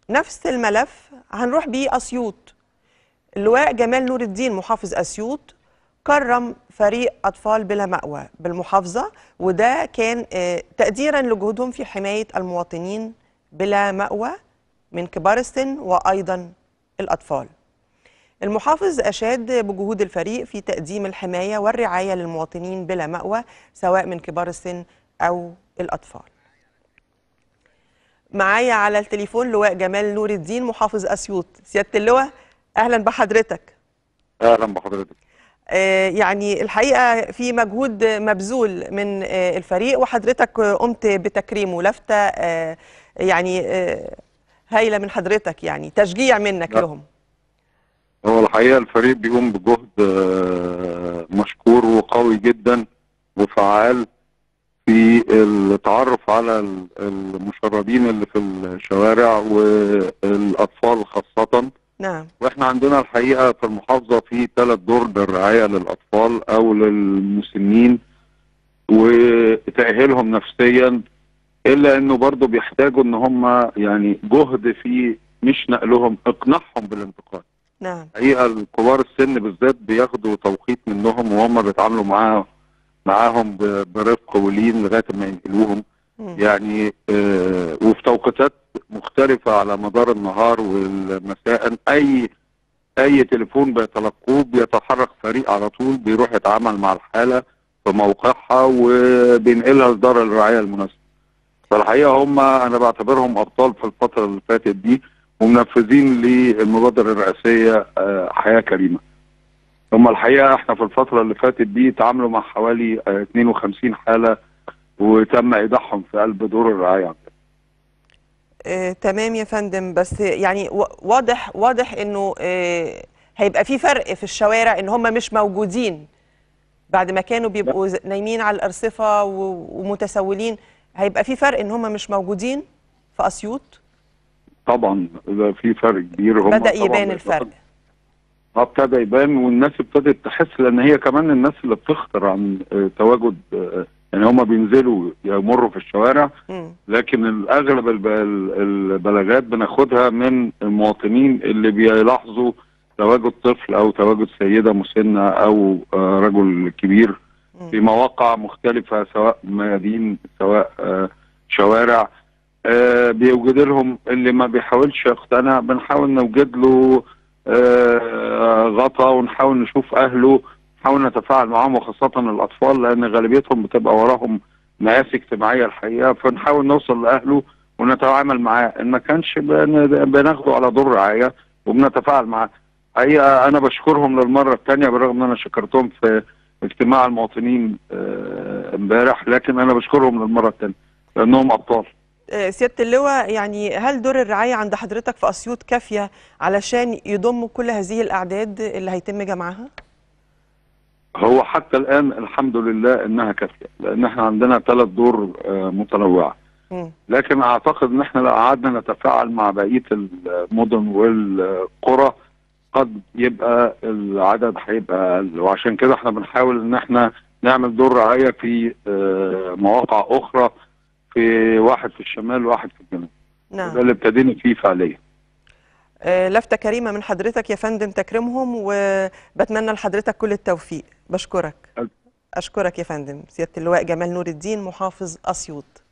نفس الملف هنروح بيه اسيوط اللواء جمال نور الدين محافظ اسيوط كرم فريق اطفال بلا مأوى بالمحافظه وده كان آه، تقديرا لجهودهم في حمايه المواطنين بلا مأوى من كبار السن وايضا الاطفال. المحافظ اشاد بجهود الفريق في تقديم الحمايه والرعايه للمواطنين بلا مأوى سواء من كبار السن او الاطفال. معايا على التليفون لواء جمال نور الدين محافظ اسيوط سياده اللواء اهلا بحضرتك اهلا بحضرتك آه، يعني الحقيقه في مجهود مبذول من آه، الفريق وحضرتك آه، قمت بتكريمه لفته آه، يعني آه، هايله من حضرتك يعني تشجيع منك لا. لهم هو الحقيقه الفريق بيقوم بجهد آه، مشكور وقوي جدا وفعال في التعرف على ال- المشردين اللي في الشوارع والاطفال خاصه نعم واحنا عندنا الحقيقه في المحافظه في ثلاث دور للرعايه للاطفال او للمسنين وتاهيلهم نفسيا الا انه برضه بيحتاجوا ان هم يعني جهد في مش نقلهم اقناعهم بالانتقال نعم الحقيقه الكبار السن بالذات بياخدوا توقيت منهم وهم بيتعاملوا معاه معاهم ب- برفق ولين لغايه ما ينقلوهم مم. يعني آه وفي توقيتات مختلفة على مدار النهار والمساء أي أي تليفون بيتلقوه بيتحرك فريق على طول بيروح يتعامل مع الحالة في موقعها وبينقلها لدار الرعاية المناسبة فالحقيقة هم أنا بعتبرهم أبطال في الفترة اللي فاتت دي ومنفذين للمبادرة الرئاسية آه، حياة كريمة هم الحقيقة احنا في الفترة اللي فاتت دي تعاملوا مع حوالي آه، 52 حالة وتم ايداعهم في قلب دور الرعايه آه، تمام يا فندم بس يعني و- واضح واضح انه آه، هيبقى في فرق في الشوارع ان هم مش موجودين بعد ما كانوا بيبقوا ز- نايمين على الارصفه و- ومتسولين هيبقى في فرق ان هم مش موجودين في اسيوط طبعا ده في فرق كبير هم بدأ طبعاً يبان الفرق اه ابتدى يبان والناس ابتدت تحس لان هي كمان الناس اللي بتخطر عن آه، تواجد آه، يعني هم بينزلوا يمروا في الشوارع مم. لكن الاغلب الب- البلاغات بناخدها من المواطنين اللي بيلاحظوا تواجد طفل او تواجد سيده مسنه او آه، رجل كبير مم. في مواقع مختلفة سواء ميادين سواء آه، شوارع آه، بيوجد لهم اللي ما بيحاولش يقتنع بنحاول نوجد له آه، غطا ونحاول نشوف أهله نحاول نتفاعل معاهم وخاصة الأطفال لأن غالبيتهم بتبقى وراهم مآسي اجتماعية الحقيقة فنحاول نوصل لأهله ونتعامل معاه إن ما كانش بن- بناخده على دور رعاية وبنتفاعل معاه حقيقة أنا بشكرهم للمرة الثانية بالرغم إن أنا شكرتهم في اجتماع المواطنين آه، امبارح لكن انا بشكرهم للمره الثانيه لانهم ابطال آه، سياده اللواء يعني هل دور الرعايه عند حضرتك في اسيوط كافيه علشان يضموا كل هذه الاعداد اللي هيتم جمعها؟ هو حتى الان الحمد لله انها كافيه لان احنا عندنا ثلاث دور آه، متنوعه مم. لكن اعتقد ان احنا لو قعدنا نتفاعل مع بقيه المدن والقرى قد يبقى العدد هيبقى اقل وعشان كده احنا بنحاول ان احنا نعمل دور رعايه في آه، مواقع اخرى في واحد في الشمال وواحد في الجنوب ده نعم اللي ابتدينا فيه فعليا آه، لفتة كريمة من حضرتك يا فندم تكرمهم وبتمنى لحضرتك كل التوفيق بشكرك ألف. أشكرك يا فندم سيادة اللواء جمال نور الدين محافظ أسيوط